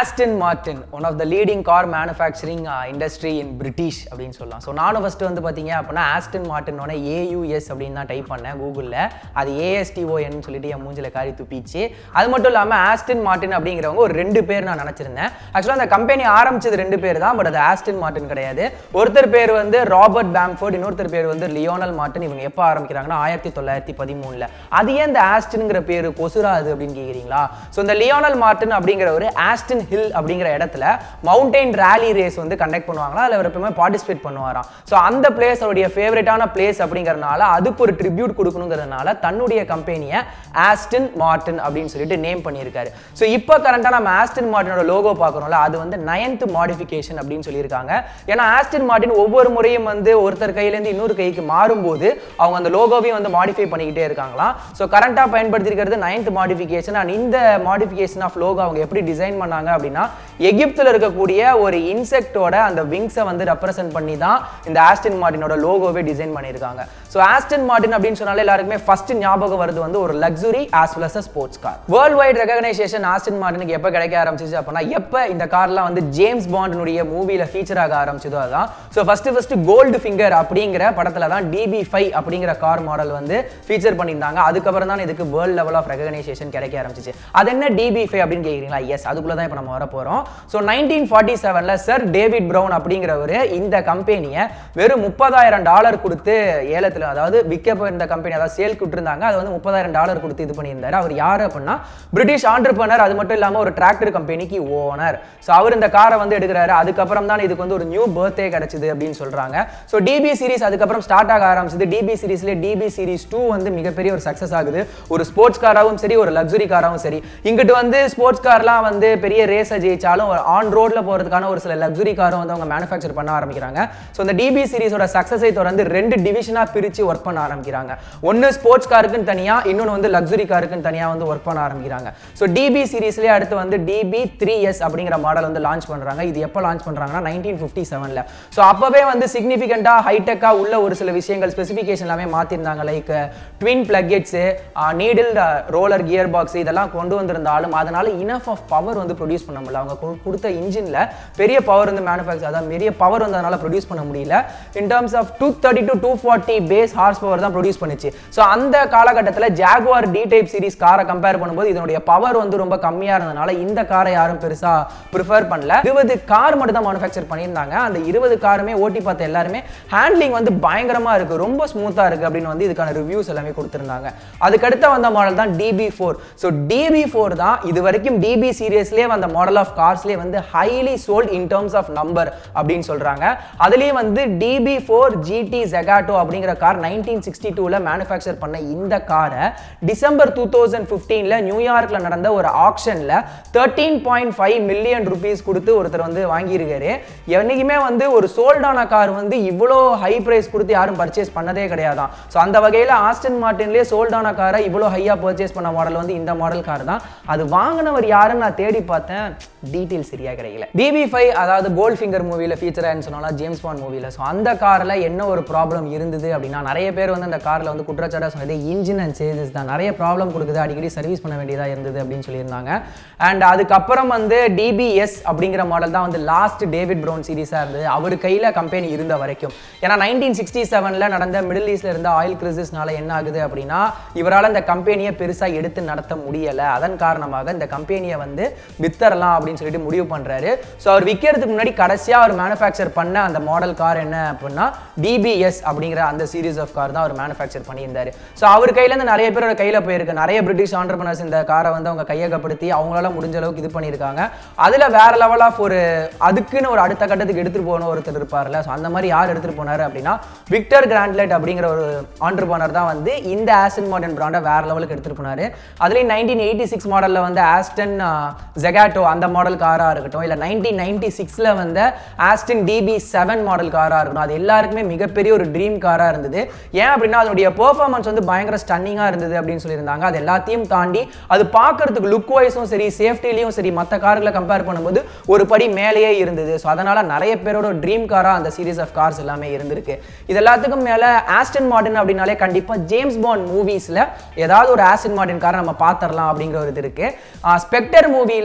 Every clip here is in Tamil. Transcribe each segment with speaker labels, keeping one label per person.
Speaker 1: Aston Martin one of the leading car manufacturing industry in British அப்படின்னு சொல்லலாம் ஸோ நானும் ஃபஸ்ட்டு வந்து பார்த்தீங்க அப்படின்னா ஆஸ்டன் மார்டினோட ஏயூஎஸ் அப்படின்னு தான் டைப் பண்ணேன் கூகுளில் அது ஏஎஸ்டிஓஎன் சொல்லிட்டு என் மூஞ்சில காரி துப்பிச்சு அது மட்டும் இல்லாமல் ஆஸ்டன் மார்டின் அப்படிங்கிறவங்க ஒரு ரெண்டு பேர் நான் நினச்சிருந்தேன் ஆக்சுவலாக அந்த கம்பெனி ஆரம்பிச்சது ரெண்டு பேர் தான் பட் அது ஆஸ்டன் மார்டின் கிடையாது ஒருத்தர் பேர் வந்து ராபர்ட் பேம்ஃபோர்ட் இன்னொருத்தர் பேர் வந்து லியோனல் மார்டின் இவங்க எப்போ ஆரம்பிக்கிறாங்கன்னா ஆயிரத்தி தொள்ளாயிரத்தி பதிமூணில் அது ஏன் இந்த ஆஸ்டின்ங்கிற பேர் கொசுராது அப்படின்னு கேட்குறீங்களா ஸோ இந்த லியோனல் மார்டின் அப்படிங்கிற ஒரு ஆஸ்டன் ஹில் அப்படிங்கிற இடத்துல மவுண்டைன் ரேலி ரேஸ் வந்து கண்டக்ட் பண்ணுவாங்களா அதில் அவர் எப்பவுமே பார்ட்டிசிபேட் பண்ணுவாராம் ஸோ அந்த பிளேஸ் அவருடைய ஃபேவரட்டான பிளேஸ் அப்படிங்கறதுனால அதுக்கு ஒரு ட்ரிபியூட் கொடுக்கணுங்கிறதுனால தன்னுடைய கம்பெனியை ஆஸ்டன் மார்டின் அப்படின்னு சொல்லிட்டு நேம் பண்ணியிருக்காரு ஸோ இப்போ கரண்டாக நம்ம ஆஸ்டன் மார்டினோட லோகோ பார்க்குறோம்ல அது வந்து நயன்த் மாடிஃபிகேஷன் அப்படின்னு சொல்லியிருக்காங்க ஏன்னா ஆஸ்டன் மார்டின் ஒவ்வொரு முறையும் வந்து ஒருத்தர் கையிலேருந்து இன்னொரு கைக்கு மாறும்போது அவங்க அந்த லோகோவையும் வந்து மாடிஃபை பண்ணிக்கிட்டே இருக்காங்களாம் ஸோ கரண்டாக பயன்படுத்திருக்கிறது நைன்த் மாடிஃபிகேஷன் அண்ட் இந்த மாடிஃபிகேஷன் ஆஃப் லோகோ அவங்க எப்படி டிசைன் பண்ணாங்க அப்படின்னா எகிப்தில் இருக்கக்கூடிய ஒரு இன்செக்டோட அந்த விங்ஸை வந்து ரெப்ரசென்ட் பண்ணி தான் இந்த ஆஸ்டன் மார்டினோட லோகோவே டிசைன் பண்ணியிருக்காங்க ஸோ ஆஸ்டன் மார்டின் அப்படின்னு சொன்னாலே எல்லாருக்குமே ஃபர்ஸ்ட் ஞாபகம் வருது வந்து ஒரு luxury as well as sports car worldwide recognition Aston மார்டினுக்கு எப்போ கிடைக்க ஆரம்பிச்சிச்சு அப்படின்னா எப்போ இந்த கார்லாம் வந்து ஜேம்ஸ் பாண்டினுடைய மூவியில் ஃபீச்சர் ஆக ஆரம்பிச்சதோ அதான் so first first Goldfinger அப்படிங்கிற படத்தில் தான் டிபி ஃபைவ் அப்படிங்கிற கார் மாடல் வந்து ஃபீச்சர் பண்ணியிருந்தாங்க அதுக்கப்புறம் தான் இதுக்கு வேர்ல்ட் லெவல் ஆஃப் ரெகனைசேஷன் கிடைக்க ஆரம்பிச்சிச்சு அது என்ன டிபி ஃபைவ் அப்படின்னு கேட்குறீங்களா எஸ் அதுக்குள்ள தான் இப்போ நம்ம வர போகிறோம் ஸோ நைன்டீன் ஃபார்ட்டி செவனில் சர் டேவிட் ப்ரௌன் அப்படிங்கிறவர் இந்த கம்பெனியை வெறும் முப்பதாயிரம் டாலர் கொடுத்து ஏலத்தில் அதாவது விற்க போயிருந்த கம்பெனி அதாவது சேல் விட்டுருந்தாங்க அது வந்து முப்பதாயிரம் டாலர் கொடுத்து இது பண்ணியிருந்தாரு அவர் யார் அப்படின்னா பிரிட்டிஷ் ஆண்டர்பனர் அது மட்டும் இல்லாமல் ஒரு டிராக்டர் கம்பெனிக்கு ஓனர் ஸோ அவர் இந்த காரை வந்து எடுக்கிறாரு அதுக்கப்புறம் தான் இதுக்கு வந்து ஒரு நியூ பர்த்டே கிடைச்சது அப்படின்னு சொல்றாங்க ஸோ டிபி சீரிஸ் அதுக்கப்புறம் ஸ்டார்ட் ஆக ஆரம்பிச்சது டிபி சீரிஸ்லேயே டிபி சீரிஸ் டூ வந்து மிகப்பெரிய ஒரு சக்ஸஸ் ஆகுது ஒரு ஸ்போர்ட்ஸ் காராகவும் சரி ஒரு லக்ஸுரி காராகவும் சரி இங்கிட்டு வந்து ஸ்போர்ட்ஸ் கார்லாம் வந்து பெரிய ரேஸை ஜெயிச்சாலும் ஆன் ரோட்ல போகிறதுக்கான ஒரு சில லக்ஸுரி காரும் வந்து அவங்க மேனுஃபேக்சர் பண்ண ஆரம்பிக்கிறாங்க ஸோ இந்த டிபி சீரிஸோட சக்ஸஸை தொடர்ந்து ரெண்டு டிவிஷனாக பிரித்து ஒர்க் பண்ண ஆரம்பிக்கிறாங்க ஒன்று ஸ்போர்ட்ஸ் காருக்குன்னு தனியாக இன்னொன்று வந்து லக்ஸுரி காருக்குன்னு தனியாக வந்து ஒர்க் பண்ண ஆரம்பிக்கிறாங்க ஸோ டிபி சீரிஸ்லேயே அடுத்து வந்து டிபி த்ரீ எஸ் அப்படிங்கிற மாடல் வந்து லான்ச் பண்ணுறாங்க இது எப்போ லான்ச் பண்ணுறாங்கன்னா நைன்டீன் ஃபிஃப்டி செவனில் ஸோ அப்போவே வந்து சிக்னிஃபிகண்ட்டாக ஹைடெக்காக உள்ள ஒரு சில விஷயங்கள் ஸ்பெசிஃபிகேஷன் எல்லாமே மாற்றிருந்தாங்க லைக் ட்வின் பிளக்கெட்ஸு நீடில் ரோலர் கியர் பாக்ஸ் இதெல்லாம் கொண்டு வந்திருந்தாலும் அதனால இனஃப் ஆஃப் பவர் வந்து ப்ரொடியூஸ் பண்ண முடியல அவங்க கு- கொடுத்த இன்ஜினில் பெரிய பவர் வந்து மேனுஃபேக்சர் அதாவது பெரிய பவர் வந்து அதனால ப்ரொடியூஸ் பண்ண முடியல in terms of two thirty to two forty base horse power தான் ப்ரொடியூஸ் பண்ணுச்சு ஸோ அந்த காலகட்டத்தில் ஜாகுவார் டி டைப் சீரிஸ் காரை கம்பேர் பண்ணும்போது இதனுடைய பவர் வந்து ரொம்ப கம்மியாக இருந்ததுனால இந்த காரை யாரும் பெருசாக ப்ரிஃபர் பண்ணல இருபது கார் மட்டும் தான் மேனுஃபேக்சர் பண்ணியிருந்தாங்க அந்த இருபது காருமே ஓட்டி பார்த்த எல்லாருமே ஹேண்ட்லிங் வந்து பயங்கரமாக இருக்குது ரொம்ப ஸ்மூத்தாக இருக்குது அப்படின்னு வந்து இதுக்கான ரிவ்யூஸ் எல்லாமே கொடுத்துருந்தாங்க அதுக்கடுத்த வந்த மாடல் தான் DB four so DB four தான் இது வரைக்கும் டிபி சீரியஸ்லேயே வந்த மாடல் ஆஃப் கார்ஸ்லேயே வந்து highly sold in terms of number அப்படின்னு சொல்கிறாங்க அதுலேயும் வந்து டிபி ஃபோர் ஜிடி ஜெகாட்டோ அப்படிங்கிற கார் நைன்டீன் சிக்ஸ்டி டூவில் மேனுஃபேக்சர் பண்ண இந்த காரை டிசம்பர் டூ தௌசண்ட் ஃபிஃப்டீனில் நியூயார்க்கில் நடந்த ஒரு ஆக்ஷனில் thirteen point five million rupees கொடுத்து ஒருத்தர் வந்து வாங்கியிருக்காரு என்னைக்குமே வந்து ஒரு சோல்டான கார் வந்து இவ்வளோ ஹை பிரைஸ் கொடுத்து யாரும் பர்ச்சேஸ் பண்ணதே கிடையாதான் ஸோ அந்த வகையில் ஆஸ்டன் மார்டின்லேயே சோல்டான காரை இவ்வளோ ஹையாக பர்ச்சேஸ் பண்ண மாடல் வந்து இந்த மாடல் கார் தான் அது வாங்கினவர் யாருன்னு நான் தேடி பார்த்தேன் டீட்டெயில் சரியா கிடைக்கல டிபி ஃபைவ் அதாவது கோல்ட் ஃபிங்கர் மூவியில் ஃபீச்சர் ஆயின்னு சொன்னாலும் ஜேம்ஸ் பாண்ட் மூவியில் ஸோ அந்த காரில் என்ன ஒரு ப்ராப்ளம் இருந்தது அப்படின்னா நிறைய பேர் வந்து அந்த காரில் வந்து குற்றச்சாட்டாக சொன்னது இன்ஜின் அண்ட் சேஞ்சஸ் தான் நிறைய ப்ராப்ளம் கொடுக்குது அடிக்கடி சர்வீஸ் பண்ண வேண்டியதாக இருந்தது அப்படின்னு சொல்லியிருந்தாங்க அண்ட் அதுக்கப்புறம் வந்து டிபிஎஸ் அப்படிங்கிற மாடல் தான் வந்து லாஸ்ட் டேவிட் ப்ரௌன் சீரிஸாக இருந்தது அவர் கையில் கம்பெனி இருந்த வரைக்கும் ஏன்னா நைன்டீன் சிக்ஸ்டி செவனில் நடந்த மிடில் ஈஸ்டில் இருந்த ஆயில் கிரிசிஸ்னால என்ன ஆகுது அப்படின்னா இவரால் இந்த கம்பெனியை பெருசாக எடுத்து நடத்த முடியலை அதன் காரணமாக இந்த கம்பெனியை வந்து வித்தரலாம் அப்படின்னு சொல்லிட்டு முடிவு பண்ணுறாரு ஸோ அவர் விற்கிறதுக்கு முன்னாடி கடைசியாக அவர் மேனுஃபேக்சர் பண்ண அந்த மாடல் கார் என்ன அப்படின்னா டிபிஎஸ் அப்படிங்கிற அந்த சீரிஸ் ஆஃப் கார் தான் அவர் மேனுஃபேக்சர் பண்ணியிருந்தாரு ஸோ அவர் கையிலேருந்து நிறைய பேரோட கையில் போயிருக்கு நிறைய பிரிட்டிஷ் ஆண்டர்பனர்ஸ் இந்த காரை வந்து அவங்க கையகப்படுத்தி அவங்களால முடிஞ்ச அளவுக்கு இது பண்ணியிருக்காங்க அதில் வேற லெவல் ஆஃப் ஒரு அதுக்குன்னு ஒரு அடுத்த கட்டத்துக்கு எடுத்துகிட்டு போகணும் ஒருத்தர் இருப்பார்ல ஸோ அந்த மாதிரி யார் எடுத்துகிட்டு போனார் அப்படின்னா விக்டர் கிராண்ட்லெட் அப்படிங்கிற ஒரு ஆண்டர்பனர் தான் வந்து இந்த ஆஸ்டன் மாடர்ன் பிராண்டை வேற லெவலுக்கு எடுத்துகிட்டு போனார் அதுலேயும் நைன்டீன் எயிட்டி சிக்ஸ் மாடலில் வந்து ஆஸ்டன் ஜெகாட்டோ அந்த மாடல் காராக இருக்கட்டும் இல்லை நைன்டீன் நைன்டி சிக்ஸில் வந்த ஆஸ்டன் டிபி செவன் மாடல் காராக இருக்கட்டும் அது எல்லாருக்குமே மிகப்பெரிய ஒரு ட்ரீம் காராக இருந்தது ஏன் அப்படின்னா அதனுடைய பெர்ஃபார்மன்ஸ் வந்து பயங்கர ஸ்டன்னிங்காக இருந்தது அப்படின்னு சொல்லியிருந்தாங்க அது எல்லாத்தையும் தாண்டி அது பார்க்கறதுக்கு லுக் வைஸும் சரி சேஃப்டிலையும் சரி மற்ற கார்களை கம்பேர் பண்ணும்போது ஒரு படி மேலேயே இருந்தது ஸோ அதனால நிறைய பேரோட ட்ரீம் காராக அந்த சீரிஸ் ஆஃப் கார்ஸ் எல்லாமே இருந்திருக்கு இது எல்லாத்துக்கும் மேலே ஆஸ்டன் மார்டின் அப்படின்னாலே கண்டிப்பாக ஜேம்ஸ் பாண்ட் மூவிஸில் ஏதாவது ஒரு ஆஸ்டன் மார்டின் காரை நம்ம பார்த்துடலாம் அப்படிங்கிற ஒரு இது இருக்கு ஸ்பெக்டர் மூவியில் டி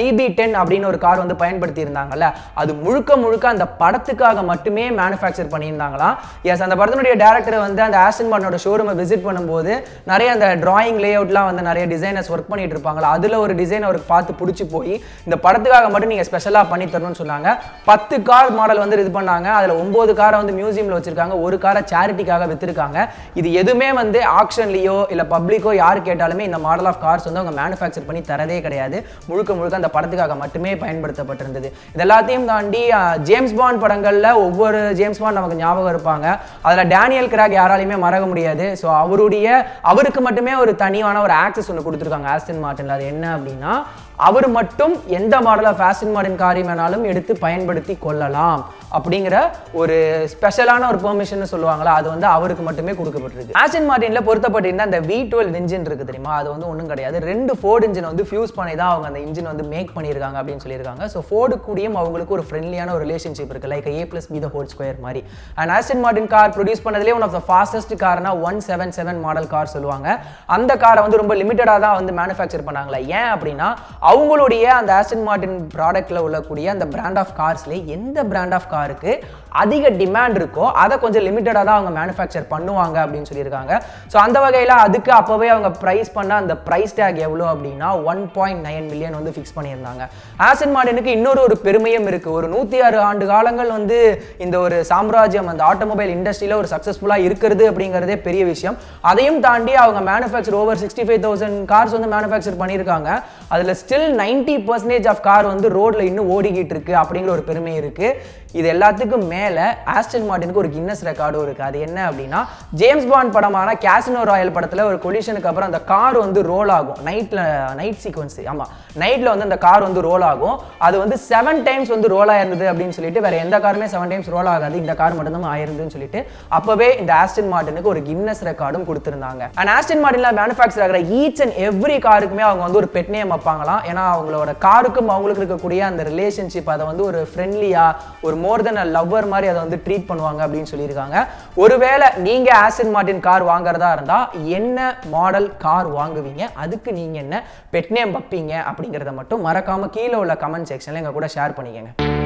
Speaker 1: பிபி டென் அப்படின்னு ஒரு கார் வந்து பயன்படுத்தி இருந்தாங்கல்ல அது முழுக்க முழுக்க அந்த படத்துக்காக மட்டுமே மேனுஃபேக்சர் பண்ணியிருந்தாங்களாம் எஸ் அந்த படத்தினுடைய டேரக்டர் வந்து அந்த ஆஸ்டன் மார்டனோட ஷோரூமை விசிட் பண்ணும்போது நிறைய அந்த டிராயிங் லே அவுட்லாம் வந்து நிறைய டிசைனர்ஸ் ஒர்க் பண்ணிட்டு இருப்பாங்களா அதில் ஒரு டிசைன் அவருக்கு பார்த்து பிடிச்சி போய் இந்த படத்துக்காக மட்டும் நீங்கள் ஸ்பெஷலாக பண்ணி தரணும்னு சொன்னாங்க பத்து கார் மாடல் வந்து இது பண்ணாங்க அதில் ஒம்பது காரை வந்து மியூசியமில் வச்சிருக்காங்க ஒரு காரை சேரிட்டிக்காக வித்திருக்காங்க இது எதுவுமே வந்து ஆக்ஷன்லேயோ இல்லை பப்ளிக்கோ யார் கேட்டாலுமே இந்த மாடல் ஆஃப் கார்ஸ் வந்து அவங்க மேனுஃபேக்சர் பண்ணி தரதே கிடையாது முழுக்க முழுக்க அந்த படத்துக்காக மட்டுமே பயன்படுத்தப்பட்டிருந்தது இது எல்லாத்தையும் தாண்டி அஹ், ஜேம்ஸ் பாண்ட் படங்களில் ஒவ்வொரு ஜேம்ஸ் பாண்ட் நமக்கு ஞாபகம் இருப்பாங்க அதில் டேனியல் கிராக் யாராலையுமே மறக்க முடியாது ஸோ அவருடைய அவருக்கு மட்டுமே ஒரு தனியான ஒரு ஆக்சஸ் ஒன்று கொடுத்துருக்காங்க ஆஸ்டன் மார்டின்ல அது என்ன அப்படின்னா அவர் மட்டும் எந்த மாடல் ஆஃப் ஆஸ்டன் மார்டின் காரியம் வேணாலும் எடுத்து பயன்படுத்தி கொள்ளலாம் அப்படிங்கிற ஒரு ஸ்பெஷலான ஒரு பெர்மிஷன் சொல்லுவாங்களா அது வந்து அவருக்கு மட்டுமே கொடுக்கப்பட்டிருக்கு ஆஸ்டன் மார்டின்ல பொருத்தப்பட்டிருந்த அந்த வி டுவெல் இன்ஜின் இருக்கு தெரியுமா அது வந்து ஒன்றும் கிடையாது ரெண்டு ஃபோர்டு இன்ஜின் வந்து ஃபியூஸ் பண்ணி தான் அவங்க அந்த இன்ஜின் வந்து மேக் பண்ணியிருக்காங்க அப்படின்னு சொல்லியிருக்காங்க ஸோ ஃபோர்டு கூடயும் அவங்களுக்கு ஒரு ஃப்ரெண்ட்லியான ஒரு ரிலேஷன்ஷிப் இருக்கு like A plus B the whole square மாதிரி and Aston Martin car produce பண்ணதுலேயே ஒன் ஆஃப் த ஃபாஸ்டஸ்ட் கார்னா one seven seven model car சொல்லுவாங்க அந்த காரை வந்து ரொம்ப லிமிட்டடாக தான் வந்து மேனுஃபேக்சர் பண்ணாங்களே ஏன் அப்படின்னா அவங்களுடைய அந்த ஆஸ்டன் மார்டின் ப்ராடக்ட்டில் உள்ளக்கூடிய அந்த பிராண்ட் ஆஃப் கார்ஸ்லேயே எந்த பிராண்ட் ஆஃப் காருக்கு அதிக டிமாண்ட் இருக்கோ அதை கொஞ்சம் லிமிட்டடாக தான் அவங்க மேனுஃபேக்சர் பண்ணுவாங்க அப்படின்னு சொல்லியிருக்காங்க ஸோ அந்த வகையில் அதுக்கு அப்போவே அவங்க ப்ரைஸ் பண்ண அந்த ப்ரைஸ் டேக் எவ்வளோ அப்படின்னா ஒன் பாயிண்ட் நைன் மில்லியன் வந்து ஃபிக்ஸ் பண்ணியிருந்தாங்க ஆசன் மார்டினுக்கு இன்னொரு ஒரு பெருமையும் இருக்குது ஒரு நூற்றி ஆறு ஆண்டு காலங்கள் வந்து இந்த ஒரு சாம்ராஜ்யம் அந்த ஆட்டோமொபைல் இண்டஸ்ட்ரியில் ஒரு சக்ஸஸ்ஃபுல்லாக இருக்கிறது அப்படிங்கிறதே பெரிய விஷயம் அதையும் தாண்டி அவங்க manufacture over sixty five thousand cars வந்து மேனுஃபேக்சர் பண்ணியிருக்காங்க அதில் still ninety percentage of car வந்து ரோட்ல இன்னும் ஓடிக்கிட்டு இருக்கு அப்படிங்கிற ஒரு பெருமை இருக்கு இது எல்லாத்துக்கும் மேலே ஆஸ்டன் மார்டினுக்கு ஒரு கின்னஸ் ரெக்கார்டும் இருக்கு அது என்ன அப்படின்னா ஜேம்ஸ் பாண்ட் படமான கேசினோ ராயல் படத்தில் ஒரு கொலிஷனுக்கு அப்புறம் அந்த கார் வந்து ரோல் ஆகும் நைட்டில் நைட் சீக்வன்ஸ் ஆமாம் நைட்டில் வந்து அந்த கார் வந்து ரோல் ஆகும் அது வந்து செவன் டைம்ஸ் வந்து ரோல் ஆயிருந்தது அப்படின்னு சொல்லிட்டு வேற எந்த காருமே செவன் டைம்ஸ் ரோல் ஆகாது இந்த கார் மட்டும்தான் ஆயிருந்துன்னு சொல்லிட்டு அப்பவே இந்த ஆஸ்டன் மார்டினுக்கு ஒரு கின்னஸ் ரெக்கார்டும் கொடுத்துருந்தாங்க அண்ட் ஆஸ்டன் மார்டினில் மேனுஃபேக்சர் ஆகிற ஈச் அண்ட் எவ்ரி காருக்குமே அவங்க வந்து ஒரு பெட் நேம் வைப்பாங்களாம் ஏன்னா அவங்களோட காருக்கும் அவங்களுக்கு இருக்கக்கூடிய அந்த ரிலேஷன்ஷிப் அதை வந்து ஒரு ஃப்ரெண்ட்லியாக ஒரு மோர் தென் அ லவ்வர் மாதிரி அதை வந்து ட்ரீட் பண்ணுவாங்க அப்படின்னு சொல்லியிருக்காங்க ஒருவேளை நீங்கள் ஆஸ்டன் மார்டின் கார் வாங்குறதா இருந்தால் என்ன மாடல் கார் வாங்குவீங்க அதுக்கு நீங்கள் என்ன பெட் நேம் வைப்பீங்க அப்படிங்கிறத மட்டும் மறக்காம கீழே உள்ள கமெண்ட் செக்ஷனில் எங்கள் கூட ஷேர் பண்ணிக்கங்க